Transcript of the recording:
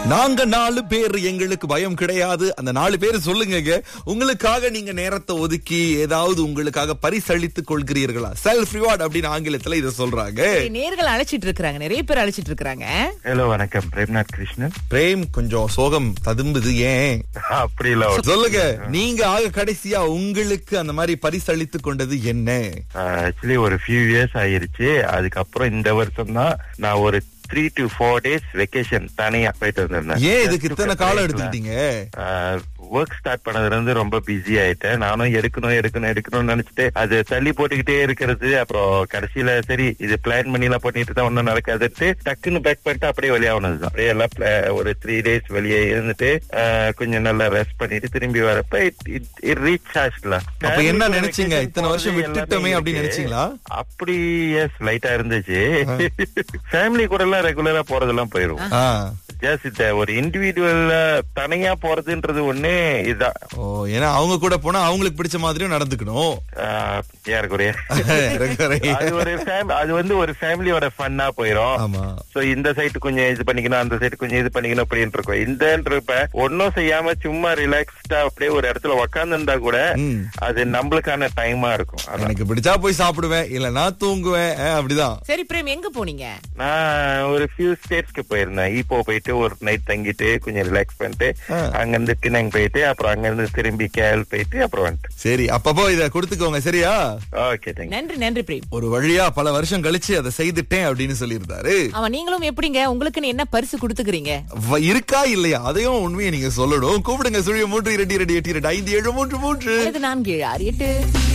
நாங்க நாலு பேர் எங்களுக்கு பயம் கிடையாது அந்த நாலு பேர் சொல்லுங்க உங்களுக்காக நீங்க நேரத்தை ஒதுக்கி ஏதாவது உங்களுக்காக பரிசளித்துக் கொள்கிறீர்களா செல்ஃப் ரிவார்ட் அப்படின்னு ஆங்கிலத்துல இத சொல்றாங்க நேர்கள் அழைச்சிட்டு இருக்காங்க நிறைய பேர் அழைச்சிட்டு இருக்காங்க ஹலோ வணக்கம் பிரேம்நாத் கிருஷ்ணன் பிரேம் கொஞ்சம் சோகம் ததும்புது ஏன் அப்படி இல்ல சொல்லுங்க நீங்க ஆக கடைசியா உங்களுக்கு அந்த மாதிரி பரிசளித்துக் கொண்டது என்ன ஆக்சுவலி ஒரு ஃபியூ இயர்ஸ் ஆயிருச்சு அதுக்கப்புறம் இந்த வருஷம் தான் நான் ஒரு three to four days vacation தனியா போயிட்டு வந்திருந்தேன் ஏன் இதுக்கு இத்தனை காலம் எடுத்துக்கிட்டீங்க ஒர்க் ஸ்டார்ட் பண்ணதுல இருந்து ரொம்ப பிஸி ஆயிட்டேன் நானும் எடுக்கணும் எடுக்கணும் எடுக்கணும்னு நினைச்சிட்டு அது தள்ளி போட்டுக்கிட்டே இருக்கிறது அப்புறம் கடைசியில சரி இது பிளான் பண்ணி எல்லாம் பண்ணிட்டு தான் ஒன்னும் நடக்காதுட்டு டக்குன்னு பேக் பண்ணிட்டு அப்படியே வெளியாகனது தான் அப்படியே எல்லாம் pla- ஒரு த்ரீ டேஸ் வெளியே இருந்துட்டு ஆஹ், கொஞ்சம் நல்லா ரெஸ்ட் பண்ணிட்டு திரும்பி வரப்ப இட் ரீச் ஆச்சுல அப்ப என்ன நினைச்சீங்க? இத்தனை வருஷம் விட்டுட்டோமே அப்படின்னு நினைச்சீங்களா? அப்படி எஸ் லைட்டா இருந்துச்சு ஃபேமிலி கூட எல்லாம் ரெகுலரா போறதெல்லாம் போயிரும் ஆ. ஜஸ்ட் இந்த ஒரு இண்டிவிஜுவல் தனியா போறதுன்றது ஒண்ணு இதுதான் ஓ ஏன்னா அவங்க கூட போனா அவங்களுக்கு பிடிச்ச மாதிரியும் நடந்துக்கணும் ஆஹ், ஏறக்குறைய இறக்குறை. அது ஒரு fam- அது வந்து ஒரு ஃபேமிலியோட ஃபன்னா போயிரும் ஆமா சோ இந்த சைடு கொஞ்சம் இது பண்ணிக்கணும் அந்த சைடு கொஞ்சம் இது பண்ணிக்கணும் அப்படின்னு இருக்கும் இந்தன்றப்ப ஒன்னும் செய்யாம சும்மா ரிலாக்ஸ்டா அப்படியே ஒரு இடத்துல உக்காந்து இருந்தா கூட ம். அது நம்மளுக்கான டைமா இருக்கும் அதான். எனக்கு பிடிச்சா போய் சாப்பிடுவேன் இல்லனா தூங்குவேன் ஆ, அப்படிதான் சரி பிரேம் எங்க போனீங்க நான் ஒரு ஃபியூ ஸ்டேட்ஸ்க்கு போயிருந்தேன் இப்போ போயிட்டு ஒரு நைட் தங்கிட்டு கொஞ்சம் ரிலாக்ஸ் பண்ணிட்டு ஆ. அங்க இருந்து பின்னங் போயிட்டு அப்புறம் அங்க இருந்து திரும்பி கேல் போயிட்டு அப்புறம் வந்துட்டு சரி அப்பப்போ இத கொடுத்துக்கோங்க சரியா ஓகே தேங்க் நன்றி நன்றி பிரேம் ஒரு வழியா பல வருஷம் கழிச்சு அதை செய்துட்டேன் அப்படின்னு சொல்லியிருந்தாரு அவன் நீங்களும் எப்படிங்க உங்களுக்குன்னு என்ன பரிசு கொடுத்துக்கிறீங்க வ- இருக்கா இல்லையா அதையும் உண்மையை நீங்க சொல்லணும் கூப்பிடுங்க சுழிய மூன்று இரண்டு இரண்டு எட்டு இரண்டு ஐந்து ஏழு மூன்று மூன்று அல்லது நான்கு ஏழு ஆறு எட்டு